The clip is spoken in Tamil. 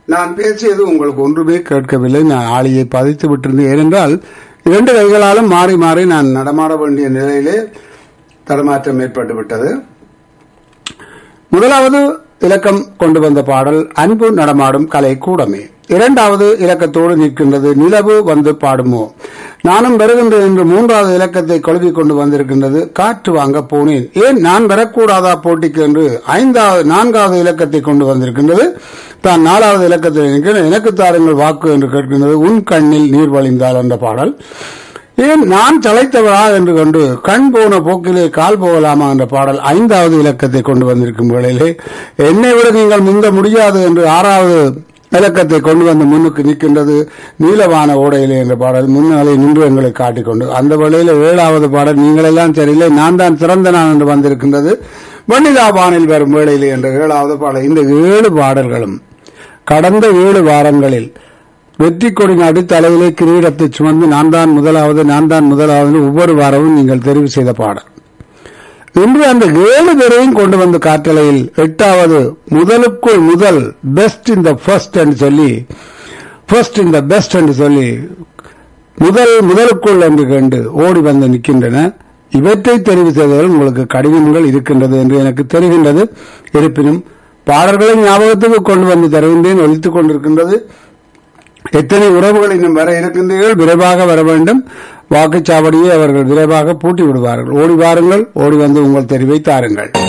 நான் பேசியது உங்களுக்கு ஒன்றுமே கேட்கவில்லை நான் ஆளியை பதித்து விட்டிருந்தேன் ஏனென்றால் இரண்டு கைகளாலும் மாறி மாறி நான் நடமாட வேண்டிய நிலையிலே தடுமாற்றம் ஏற்பட்டு விட்டது முதலாவது இலக்கம் கொண்டு வந்த பாடல் அன்பு நடமாடும் கலை கூடமே இரண்டாவது இலக்கத்தோடு நிற்கின்றது நிலவு வந்து பாடுமோ நானும் வருகின்றேன் என்று மூன்றாவது இலக்கத்தை கொழுவி கொண்டு வந்திருக்கின்றது காற்று வாங்க போனேன் ஏன் நான் வரக்கூடாதா போட்டிக்கு என்று ஐந்தாவது நான்காவது இலக்கத்தை கொண்டு வந்திருக்கின்றது தான் நாலாவது இலக்கத்தில் நிற்கிறேன் எனக்கு தாருங்கள் வாக்கு என்று கேட்கின்றது உன் கண்ணில் நீர் வழிந்தால் என்ற பாடல் ஏன் நான் தலைத்தவரா என்று கொண்டு கண் போன போக்கிலே கால் போகலாமா என்ற பாடல் ஐந்தாவது இலக்கத்தை கொண்டு வந்திருக்கும் வேளையிலே என்னை விட நீங்கள் முந்த முடியாது என்று ஆறாவது இலக்கத்தை கொண்டு வந்து முன்னுக்கு நிற்கின்றது நீலவான ஓடையிலே என்ற பாடல் முன்னாலே நின்று எங்களை காட்டிக்கொண்டு அந்த வேளையில ஏழாவது பாடல் நீங்களெல்லாம் சரியில்லை நான் தான் சிறந்த நான் என்று வந்திருக்கின்றது வன்னிலா வானில் வரும் வேளையிலே என்ற ஏழாவது பாடல் இந்த ஏழு பாடல்களும் கடந்த ஏழு வாரங்களில் வெற்றி கொடி நாடு தலையிலே கிரீடத்தை சுமந்து நான் தான் முதலாவது நான் தான் முதலாவது ஒவ்வொரு வாரமும் நீங்கள் தெரிவு செய்த பாடல் இன்று அந்த ஏழு பேரையும் கொண்டு வந்த காற்றலையில் எட்டாவது முதலுக்குள் முதல் பெஸ்ட் இன் த ஃபர்ஸ்ட் என்று சொல்லி ஃபர்ஸ்ட் இன் த பெஸ்ட் என்று சொல்லி முதல் முதலுக்குள் என்று கண்டு ஓடி வந்து நிற்கின்றன இவற்றை தெரிவு செய்தவர்கள் உங்களுக்கு கடினங்கள் இருக்கின்றது என்று எனக்கு தெரிகின்றது இருப்பினும் பாடல்களை ஞாபகத்துக்கு கொண்டு வந்து தருகின்றேன் ஒலித்துக் கொண்டிருக்கின்றது எத்தனை உறவுகள் இன்னும் வர இருக்கின்றீர்கள் விரைவாக வர வேண்டும் வாக்குச்சாவடியை அவர்கள் விரைவாக பூட்டி விடுவார்கள் ஓடி வாருங்கள் ஓடி வந்து உங்கள் தெரிவை தாருங்கள்